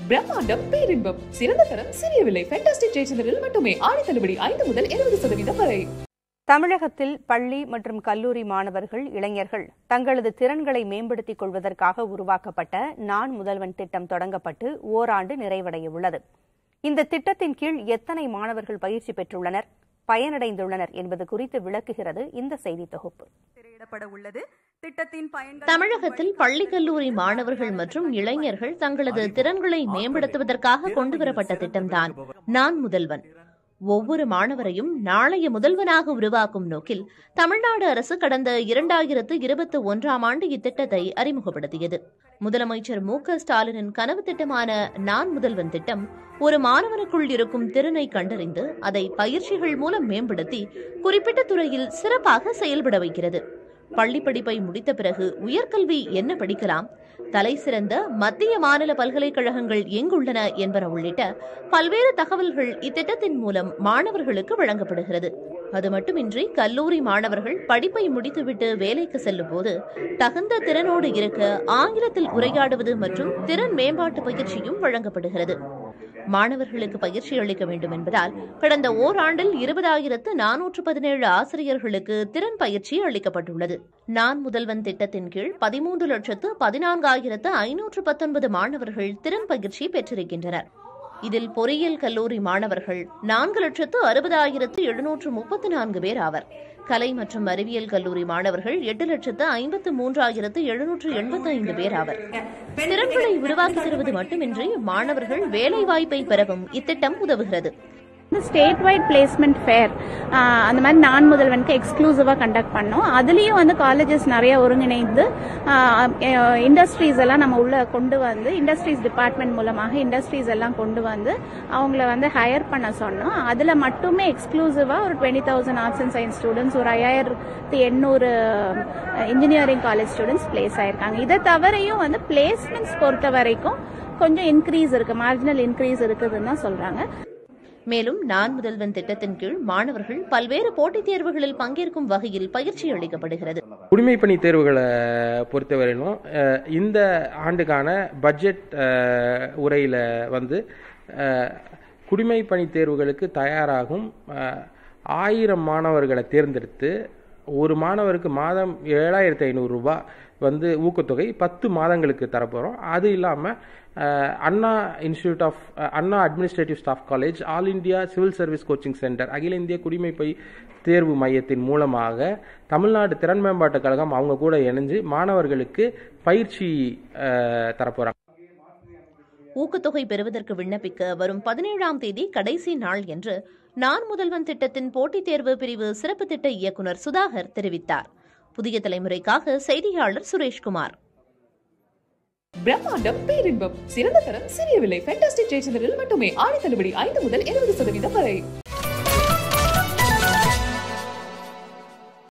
பிரம்மாண்டம் பேரின்பம் சிறந்த தரம் சிறிய விலை ஃபேண்டாஸ்டிக் ஜெயச்சந்திரில் மட்டுமே ஆடி தள்ளுபடி ஐந்து முதல் இருபது சதவீதம் வரை தமிழகத்தில் பள்ளி மற்றும் கல்லூரி மாணவர்கள் இளைஞர்கள் தங்களது திறன்களை மேம்படுத்திக் கொள்வதற்காக உருவாக்கப்பட்ட நான் முதல்வன் திட்டம் தொடங்கப்பட்டு ஓராண்டு நிறைவடைய உள்ளது இந்த திட்டத்தின் கீழ் எத்தனை மாணவர்கள் பயிற்சி பெற்றுள்ளனர் பயனடைந்துள்ளனர் என்பது குறித்து விளக்குகிறது இந்த செய்தி தொகுப்பு திரையிடப்பட உள்ளது திட்டத்தின் பயன்கள் தமிழகத்தில் பள்ளி கல்லூரி மாணவர்கள் மற்றும் இளைஞர்கள் தங்களது திறன்களை மேம்படுத்துவதற்காக கொண்டுவரப்பட்ட திட்டம்தான் நான் முதல்வன் ஒவ்வொரு மாணவரையும் நாளைய முதல்வனாக உருவாக்கும் நோக்கில் தமிழ்நாடு அரசு கடந்த இரண்டாயிரத்து இருபத்தி ஒன்றாம் ஆண்டு இத்திட்டத்தை அறிமுகப்படுத்தியது முதலமைச்சர் மு க ஸ்டாலினின் கனவு திட்டமான நான் முதல்வன் திட்டம் ஒரு மாணவனுக்குள் இருக்கும் திறனை கண்டறிந்து அதை பயிற்சிகள் மூலம் மேம்படுத்தி குறிப்பிட்ட துறையில் சிறப்பாக செயல்பட வைக்கிறது பள்ளி படிப்பை முடித்த பிறகு உயர்கல்வி என்ன படிக்கலாம் தலை சிறந்த மத்திய மாநில பல்கலைக்கழகங்கள் எங்குள்ளன என்பன உள்ளிட்ட பல்வேறு தகவல்கள் இத்திட்டத்தின் மூலம் மாணவர்களுக்கு வழங்கப்படுகிறது அது மட்டுமின்றி கல்லூரி மாணவர்கள் படிப்பை முடித்துவிட்டு வேலைக்கு செல்லும் போது தகுந்த திறனோடு இருக்க ஆங்கிலத்தில் உரையாடுவது மற்றும் திறன் மேம்பாட்டு பயிற்சியும் வழங்கப்படுகிறது மாணவர்களுக்கு பயிற்சி அளிக்க வேண்டும் என்பதால் கடந்த ஓராண்டில் இருபதாயிரத்து நானூற்று பதினேழு ஆசிரியர்களுக்கு திறன் பயிற்சி அளிக்கப்பட்டுள்ளது நான் முதல்வன் திட்டத்தின் கீழ் பதிமூன்று லட்சத்து பதினான்காயிரத்து ஐநூற்று பத்தொன்பது மாணவர்கள் திறன் பயிற்சி பெற்றிருக்கின்றனர் இதில் பொறியியல் கல்லூரி மாணவர்கள் நான்கு லட்சத்து அறுபதாயிரத்து எழுநூற்று முப்பத்து நான்கு பேர் ஆவர் கலை மற்றும் அறிவியல் கல்லூரி மாணவர்கள் எட்டு லட்சத்து ஐம்பத்து மூன்றாயிரத்து எழுநூற்று எண்பத்தி ஐந்து பேர் ஆவர் திறன்களை உருவாக்கி தருவது மட்டுமின்றி மாணவர்கள் வேலை வாய்ப்பை பெறவும் இத்திட்டம் உதவுகிறது ஸ்டேட் வைட் பிளேஸ்மெண்ட் ஃபேர் அந்த மாதிரி நான் முதல்வனுக்கு எக்ஸ்க்ளூசிவாக கண்டக்ட் பண்ணோம் அதுலேயும் வந்து காலேஜஸ் நிறைய ஒருங்கிணைந்து இண்டஸ்ட்ரீஸ் எல்லாம் நம்ம உள்ள கொண்டு வந்து இண்டஸ்ட்ரீஸ் டிபார்ட்மெண்ட் மூலமாக இண்டஸ்ட்ரீஸ் எல்லாம் கொண்டு வந்து அவங்கள வந்து ஹையர் பண்ண சொன்னோம் அதில் மட்டுமே எக்ஸ்க்ளூசிவாக ஒரு twenty thousand arts and science students ஒரு ஐயாயிரத்தி எண்ணூறு இன்ஜினியரிங் காலேஜ் ஸ்டூடெண்ட்ஸ் பிளேஸ் ஆயிருக்காங்க இதை தவிரையும் வந்து பிளேஸ்மெண்ட்ஸ் பொறுத்த வரைக்கும் கொஞ்சம் இன்க்ரீஸ் இருக்கு மார்ஜினல் இன்க்ரீஸ் இருக்குதுன்னு தான் சொல்றாங்க மேலும் நான் முதல்வன் திட்டத்தின் கீழ் மாணவர்கள் பல்வேறு போட்டித் தேர்வுகளில் பங்கேற்கும் வகையில் பயிற்சி அளிக்கப்படுகிறது குடிமைப்பணி தேர்வுகளை பொறுத்தவரையிலும் அஹ், இந்த ஆண்டுக்கான பட்ஜெட் அஹ், உரையில் வந்து அஹ், குடிமைப்பணி தேர்வுகளுக்கு தயாராகும் அஹ், ஆயிரம் மாணவர்களை தேர்ந்தெடுத்து ஒரு மாணவருக்கு மாதம் ஏழாயிரத்தி ஐநூறுரூபா வந்து ஊக்கத்தொகை பத்து மாதங்களுக்கு தரப்போகிறோம் அது இல்லாமல் Anna institute of Anna administrative staff college all India civil service coaching centre அகில இந்திய குடிமைப்பை தேர்வு மையத்தின் மூலமாக தமிழ்நாடு திறன் மேம்பாட்டுக் கழகம் அவங்க கூட இணைஞ்சு மாணவர்களுக்கு பயிற்சி தரப்போகிறாங்க ஊக்கத்தொகை பெறுவதற்கு விண்ணப்பிக்க வரும் பதினேழாம் தேதி கடைசி நாள் என்று நான் முதல்வன் திட்டத்தின் போட்டித் தேர்வு பிரிவு சிறப்பு திட்ட இயக்குநர் சுதாகர் தெரிவித்தார் புதிய தலைமுறைக்காக செய்தியாளர் சுரேஷ்குமார் பிரம்மாண்டம் பேரின்பம் சிறந்த தரம் சிறிய விலை ஃபேண்டாஸ்டிக் ஜெயச்சந்திரில் மட்டுமே ஆடி தள்ளுபடி ஐந்து முதல் இருபது சதவீதம் வரை